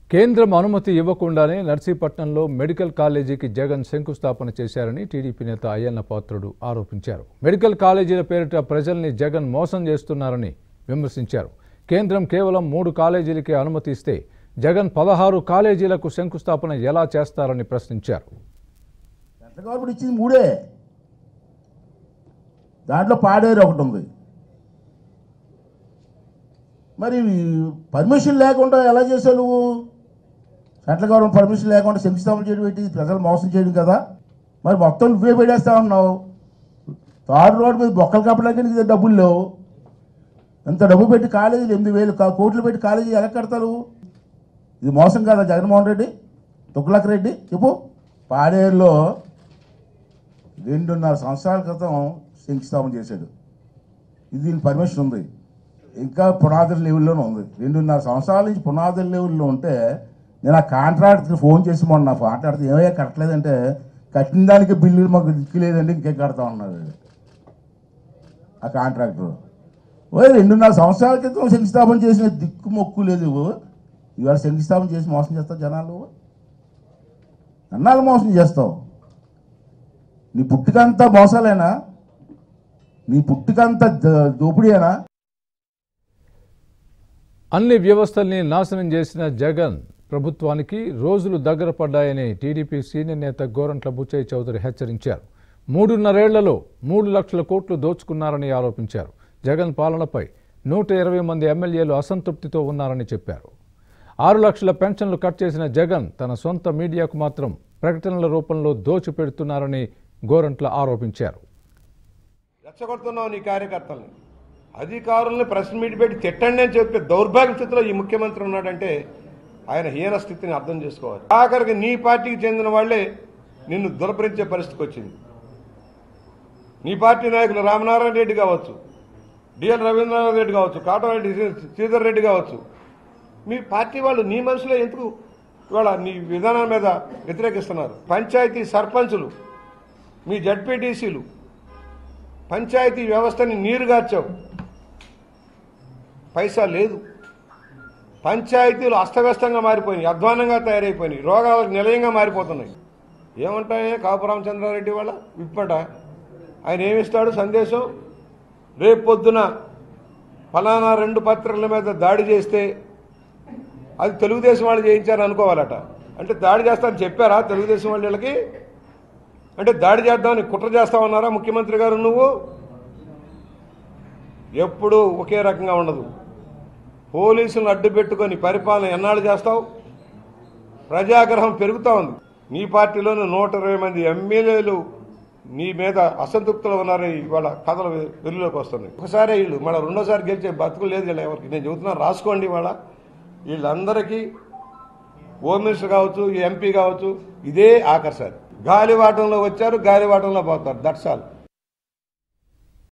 కేంద్రం అనుమతి ఇవ్వకుండానే నర్సీపట్నంలో మెడికల్ కాలేజీకి జగన్ శంకుస్థాపన చేశారని టీడీపీ నేత అయ్యన్న పాత్రుడు ఆరోపించారు మెడికల్ కాలేజీల పేరిట ప్రజల్ని జగన్ మోసం చేస్తున్నారని విమర్శించారు కేంద్రం కేవలం మూడు కాలేజీలకే అనుమతి ఇస్తే జగన్ పదహారు కాలేజీలకు శంకుస్థాపన ఎలా చేస్తారని ప్రశ్నించారు సెంట్రల్ గవర్నమెంట్ ఇచ్చింది మూడే దాంట్లో పాడేరు ఒకటి ఉంది మరి పర్మిషన్ లేకుండా ఎలా చేసావు నువ్వు సెంట్రల్ గవర్నమెంట్ పర్మిషన్ లేకుండా శంకుస్థాపన చేయడం ఏంటి ప్రజలు మోసం చేయడం కదా మరి మొత్తం నువ్వే పెట్టేస్తా ఉన్నావు తాడు రోడ్డు మీద బొక్కలు కప్పడానికి నీకు డబ్బులు లేవు ఎంత డబ్బు పెట్టి కాలేజీలు ఎనిమిది వేలు కా- కోట్లు పెట్టి కాలేజీ ఎలా కడతారు ఇది మోసం కదా జగన్మోహన్ రెడ్డి తుగ్లక్ రెడ్డి చెప్పు పాడేరులో రెండున్నర సంవత్సరాల క్రితం శంకుస్థాపన చేశాడు ఇది దీని పర్మిషన్ ఉంది ఇంకా పునాదుల లెవెల్లోనే ఉంది రెండున్నర సంవత్సరాల నుంచి పునాదుల లెవెల్లో ఉంటే నేను ఆ కాంట్రాక్ట్కి ఫోన్ చేసి మొన్న మాట్లాడితే ఏమయ్యా కట్టలేదంటే కట్టిన దానికి బిల్లు మాకు దిక్కులేదండి ఇంకేం కడతా ఉన్నాడు ఆ కాంట్రాక్టర్ ఓ రెండున్నర సంవత్సరాల క్రితం శంకుస్థాపన చేసిన దిక్కు మొక్కు లేదు ఇవాళ శంకుస్థాపన చేసి మోసం చేస్తావు జనాలు అన్నాళ్ళు మోసం చేస్తావు నీ పుట్టుకంతా మోసాలేనా నీ పుట్టుకంతా ద- దోపిడీయేనా అన్ని వ్యవస్థల్ని నాశనం చేసిన జగన్ ప్రభుత్వానికి రోజులు దగ్గర పడ్డాయని టీడీపీ సీనియర్ నేత గోరంట్ల బుచ్చయ్య చౌదరి హెచ్చరించారు మూడున్నరేళ్లలో మూడు లక్షల కోట్లు దోచుకున్నారని ఆరోపించారు జగన్ పాలనపై నూట ఇరవై మంది ఎమ్మెల్యేలు అసంతృప్తితో ఉన్నారని చెప్పారు ఆరు లక్షల పెన్షన్లు కట్ చేసిన జగన్ తన సొంత మీడియాకు మాత్రం ప్రకటనల రూపంలో దోచిపెడుతున్నారని గోరంట్ల ఆరోపించారు రెచ్చగొడుతున్నావు నీ కార్యకర్తల్ని అధికారుల్ని ప్రెస్ మీట్ పెట్టి తిట్టండి అని చెప్పి దౌర్భాగ్య స్థితిలో ఈ ముఖ్యమంత్రి ఉన్నాడంటే ఆయన హీన స్థితిని అర్థం చేసుకోవాలి ఆఖరికి నీ పార్టీకి చెందిన వాళ్ళే నిన్ను దులపరించే పరిస్థితికి వచ్చింది నీ పార్టీ నాయకులు రామనారాయణ రెడ్డి కావచ్చు డిఎల్ రవీంద్రనాథ్ రెడ్డి కావచ్చు కాటరెడ్డి శ్రీధర్ రెడ్డి కావచ్చు మీ పార్టీ వాళ్ళు నీ మనసులో ఎందుకు ఇవాళ నీ విధానం మీద వ్యతిరేకిస్తున్నారు పంచాయతీ సర్పంచులు మీ జడ్పీటీసీలు పంచాయతీ వ్యవస్థని నీరుగార్చావు పైసా లేదు పంచాయతీలు అస్తవ్యస్తంగా మారిపోయినాయి అధ్వానంగా తయారైపోయినాయి రోగాలకు నిలయంగా మారిపోతున్నాయి ఏమంటాయే కాపు రామచంద్రారెడ్డి వాళ్ళ ఇప్పట ఆయన ఏమిస్తాడు సందేశం రేపు పొద్దున ఫలానా రెండు పత్రికల మీద దాడి చేస్తే అది తెలుగుదేశం వాళ్ళు చేయించారు అనుకోవాలట అంటే దాడి చేస్తారని చెప్పారా తెలుగుదేశం వాళ్ళ వీళ్ళకి అంటే దాడి చేద్దామని కుట్ర చేస్తామన్నారా ముఖ్యమంత్రి గారు నువ్వు ఎప్పుడూ ఒకే రకంగా ఉండదు పోలీసులను అడ్డు పెట్టుకొని పరిపాలన ఎన్నాళ్ళు చేస్తావు ప్రజాగ్రహం పెరుగుతూ ఉంది నీ పార్టీలోని నూట ఇరవై మంది ఎమ్మెల్యేలు నీ మీద అసంతృప్తులు ఉన్నారని ఇవాళ కథలు వెలుగులోకి వస్తున్నాయి ఒకసారి వీళ్ళు మళ్ళీ రెండోసారి గెలిచే బతుకులు లేదు వీళ్ళ ఎవరికి నేను చెబుతున్నా రాసుకోండి ఇవాళ వీళ్ళందరికీ హోమ్ మినిస్టర్ కావచ్చు ఎంపీ కావచ్చు ఇదే ఆకర్షాలు గాలివాటంలో వచ్చారు గాలివాటంలో పోతారు దట్స్ ఆల్